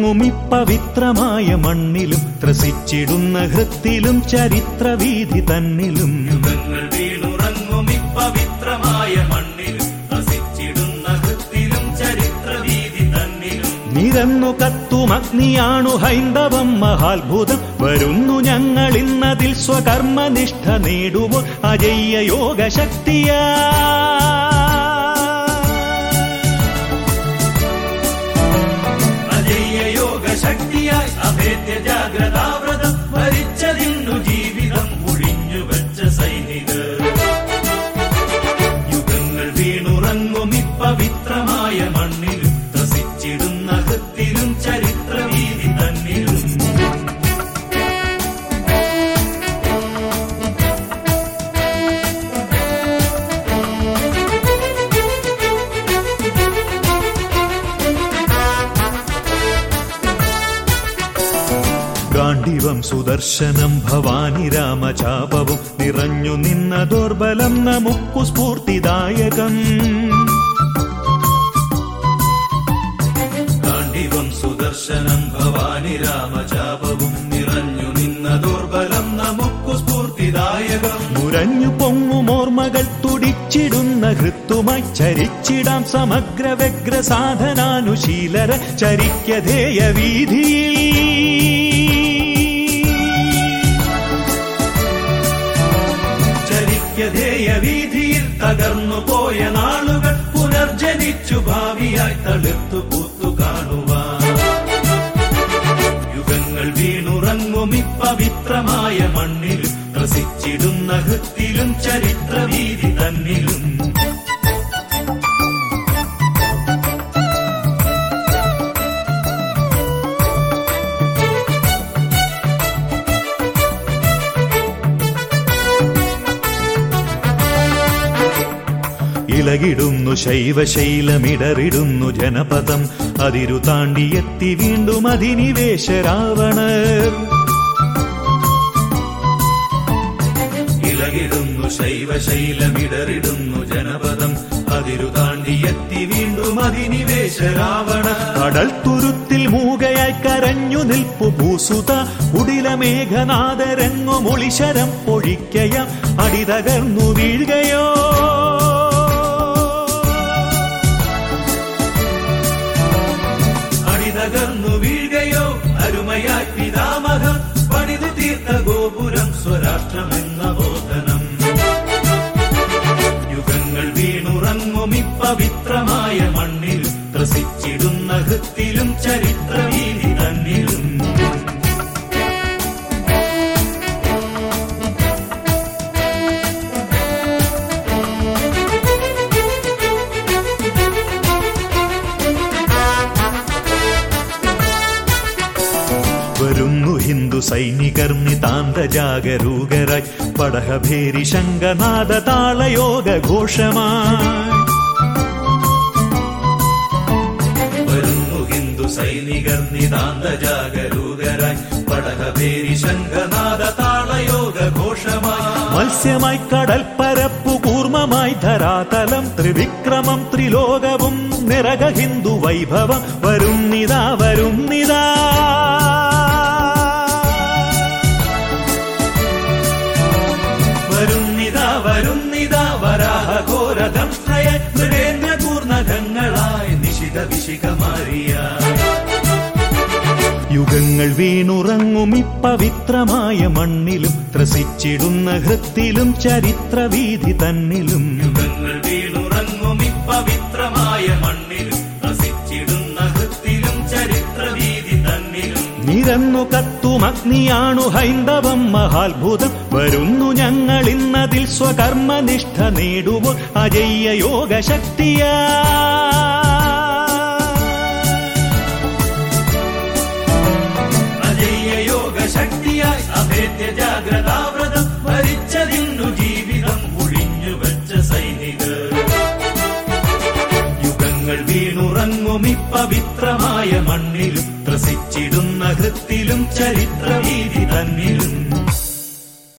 വീണുറങ്ങും ഇപ്പവിത്രമായ മണ്ണിലും ത്രസിച്ചിടുന്ന ഹൃത്തിലും ചരിത്രവീതി തന്നിലും യുഗങ്ങൾ വീണുറങ്ങും ഇപ്പവിത്രമായ മണ്ണിലും വസിച്ചിടുന്ന ഹൃത്തിലും ചരിത്രവീതി തന്നിലും നിരന്നു കത്തും അഗ്നിയാണു ഹൈന്ദവം മഹാത്ഭുതം വരുന്നു ഞങ്ങൾ ഇന്നതിൽ സ്വകർമ്മനിഷ്ഠ നേടുവോ അജയ്യ യോഗശക്തിയാ അജയ്യ യോഗ ശക്തിയായി അഭേദ്യ ജാഗ്രതാവ്രതം ഭരിച്ചതിന്നു ജീവിതം ഒഴിഞ്ഞു വെച്ച സൈനികർ യുഗങ്ങൾ വീണുറങ്ങും ഇപ്പവിത്രമായ മണ്ണിലും ത്രസിച്ചിടുന്ന ഹൃത്തിലും ചരിത്രവീതി തന്നിലും ഗാണ്ഡിവം സുദർശനം ഭവാനി രാമചാപവും നിറഞ്ഞു നിന്ന ദുർബലം നമുക്കു സ്ഫൂർത്തിദായകം ഗാന്ധിവം സുദർശനം ഭവാനി രാമചാപവും നിറഞ്ഞു നിന്ന ദുർബലം നമുക്കു സ്ഫൂർത്തിദായകം മുരഞ്ഞു പൊങ്ങുമോർമ്മകൾ തുടിച്ചിടുന്ന ഹൃത്തുമായി ചരിച്ചിടാം സമഗ്ര വ്യഗ്ര സാധനാനുശീലര ചരിക്കധേയ വീതിയിൽ ചരിക്കധേയ വീതിയിൽ തകർന്നു പോയ നാളുകൾ പുനർജനിച്ചു ഭാവിയായി തളിർത്തു പൂത്തു കാണുവാൻ യുഗങ്ങൾ വീണുറങ്ങും ഇപ്പവിത്രമായ മണ്ണിലും ത്രസിച്ചിടുന്ന ഹൃത്തിലും ചരിത്രവീതി തന്നിലും ഇളകിടുന്നു ശൈവശൈലമിടറിടുന്നു ജനപദം അതിരു താണ്ടിയെത്തി വീണ്ടും അധിനിവേശ രാവണർ ഇളകിടുന്നു ശൈവശൈലമിടറിടുന്നു ജനപദം അതിരു താണ്ടിയെത്തി വീണ്ടും അധിനിവേശ രാവണ കടൽ തുരുത്തിൽ മൂകയായി കരഞ്ഞു നിൽപ്പു ഭൂസുത കുടിലമേഘനാദരങ്ങു മൊളിശരം പൊഴിക്കയാം അടിതകർന്നു വീഴുകയോ അടിതകർന്നു വീഴുകയോ അരുമയായി പിതാമഹം പണിതു തീർത്ത ഗോപുരം സ്വരാഷ്ട്രമെന്ന ബോധനം യുഗങ്ങൾ വീണുറങ്ങും ഇപ്പവിത്രമായ മണ്ണിലും ത്രസിച്ചിടുന്ന ഹൃത്തിലും ചരിത്രവീതി തന്നിലും വരുന്നു ഹിന്ദു സൈനികർ നിതാന്ത ജാഗരൂകരായി പടഹഭേരി ശങ്കനാഥ താളയോഗ ഘോഷമായി വരുന്നു ഹിന്ദു സൈനികർ നിതാന്ത ജാഗരൂകരായി പടഹപേരി ശംഖനാഥ താളയോഗ ഘോഷമായി മത്സ്യമായി കടൽ പരപ്പു കൂർമ്മമായി ധരാതലം ത്രിവിക്രമം ത്രിലോകവും നിറക ഹിന്ദു വൈഭവം വരുന്നിതാ വരുന്നിതാ വരുന്നിതാ വരുന്നിതാ വരാഹഘോരദംഷ്ട്രയ മൃഗേന്ദ്ര കൂർണകങ്ങളായി നിശിത വിശിഖമാരിയ യുഗങ്ങൾ വീണുറങ്ങും ഇപ്പവിത്രമായ മണ്ണിലും ത്രസിച്ചിടുന്ന ഹൃത്തിലും ചരിത്രവീതി തന്നിലും യുഗങ്ങൾ വീണുറങ്ങും ഇപ്പവിത്രമായ മണ്ണിലും വസിച്ചിടുന്ന ഹൃത്തിലും ചരിത്രവീതി തന്നിലും നിരന്നു കത്തും അഗ്നിയാണു ഹൈന്ദവം മഹാത്ഭുതം വരുന്നു ഞങ്ങൾ ഇന്നതിൽ സ്വകർമ്മനിഷ്ഠ നേടുവോ അജയ്യ യോഗശക്തിയാ അജയ്യ യോഗ ശക്തിയായി അഭേദ്യ ജാഗ്രതാവ്രതം ഭരിച്ചതിന്നു ജീവിതം ഒഴിഞ്ഞു വെച്ച സൈനികർ യുഗങ്ങൾ വീണുറങ്ങും ഇപ്പവിത്രമായ മണ്ണിലും ത്രസിച്ചിടുന്ന ഹൃത്തിലും ചരിത്രവീതി തന്നിലും